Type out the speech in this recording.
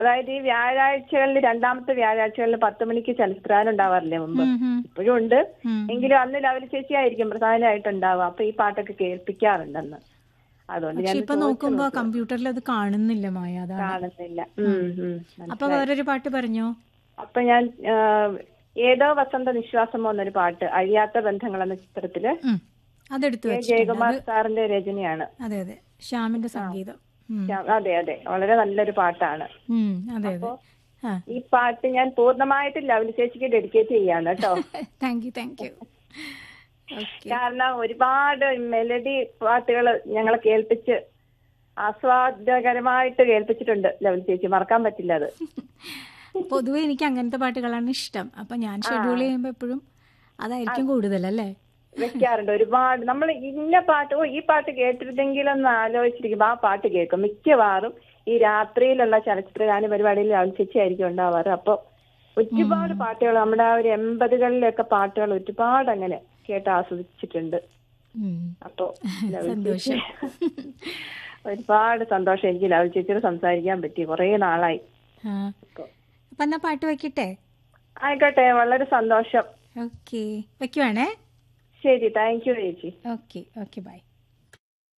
അതായത് ഈ വ്യാഴാഴ്ചകളിൽ രണ്ടാമത്തെ വ്യാഴാഴ്ചകളിൽ പത്ത് മണിക്ക് ചലച്ചിത്രാനം ഉണ്ടാവാറില്ലേ മുമ്പ് ഉം, ഉം, ഇപ്പോഴും ഉണ്ട് ഉം. എങ്കിലും അന്ന് ലവൽ ചേച്ചി ആയിരിക്കും പ്രധാനമായിട്ട് ഉണ്ടാവുക അപ്പൊ ഈ പാട്ടൊക്കെ കേൾപ്പിക്കാറുണ്ടെന്ന് അതുകൊണ്ട് പക്ഷെ ഞാൻ ഇപ്പൊ നോക്കുമ്പോ കമ്പ്യൂട്ടറിൽ അത് കാണുന്നില്ല മായ അതാണ് കാണുന്നില്ല ഉം, ഉം. അപ്പൊ വേറൊരു പാട്ട് പറഞ്ഞോ അപ്പൊ ഞാൻ ആ, ഏതോ വസന്ത നിശ്വാസമോ എന്നൊരു പാട്ട് അഴിയാത്ത ബന്ധങ്ങൾ എന്ന ചിത്രത്തില് ഉം. അതെടുത്തു കെ വെച്ചിട്ടുണ്ട് ജയകുമാർ സാറിന്റെ രചനയാണ് അതെ അതെ ശ്യാമിന്റെ സംഗീതം ഉം. ഞാൻ- അതെ അതെ വളരെ നല്ലൊരു പാട്ടാണ് ഉം, അതെ അതെ ആ ഈ പാട്ട് ഞാൻ പൂർണ്ണമായിട്ട് ലവ്ലി ചേച്ചിക്ക് ഡെഡിക്കേറ്റ് ചെയ്യാണ് കേട്ടോ thank you thank you okay കാരണം ഒരുപാട് മെലഡി പാട്ടുകൾ ഞങ്ങളെ കേൾപ്പിച്ച് ആസ്വാദകരമായിട്ട് കേൾപ്പിച്ചിട്ടുണ്ട് ലവ്ലി ചേച്ചി മറക്കാൻ പറ്റില്ല അത് പൊതുവെ എനിക്ക് അങ്ങനത്തെ പാട്ടുകളാണ് ഇഷ്ടം അപ്പൊ ഞാൻ ഷെഡ്യൂൾ ചെയ്യുമ്പോ എപ്പോഴും അതായിരിക്കും കൂടുതൽ അല്ലേ വെക്കാറുണ്ട് ഒരുപാട് നമ്മൾ ഇന്ന പാട്ട് ഓ ഈ പാട്ട് കേട്ടിരുന്നെങ്കിലൊന്ന് ആലോചിച്ചിരിക്കുമ്പോ ആ പാട്ട് കേൾക്കും മിക്കവാറും ഈ രാത്രിയിലുള്ള ചലച്ചിത്ര ഗാന പരിപാടിയിൽ ലവ്ലി ചേച്ചി ആയിരിക്കും ഉണ്ടാവാറ് അപ്പൊ ഒരുപാട് പാട്ടുകൾ നമ്മുടെ ആ ഒരു എൺപതുകളിലൊക്കെ പാട്ടുകൾ ഒരുപാട് അങ്ങനെ കേട്ട് ആസ്വദിച്ചിട്ടുണ്ട് ഉം. അപ്പൊ ലവ്ലി സന്തോഷം ചേച്ചി ഒരുപാട് സന്തോഷം എനിക്ക് ലവ്ലി ചേച്ചിയോട് സംസാരിക്കാൻ പറ്റി കുറേ നാളായി ആ. അപ്പൊ എന്നാ പാട്ട് വെക്കട്ടെ ആയിക്കോട്ടെ വളരെ സന്തോഷം ഓക്കെ വെക്കുവാണേ ശരി താങ്ക് യു ചേച്ചി ഓക്കെ ഓക്കെ ബൈ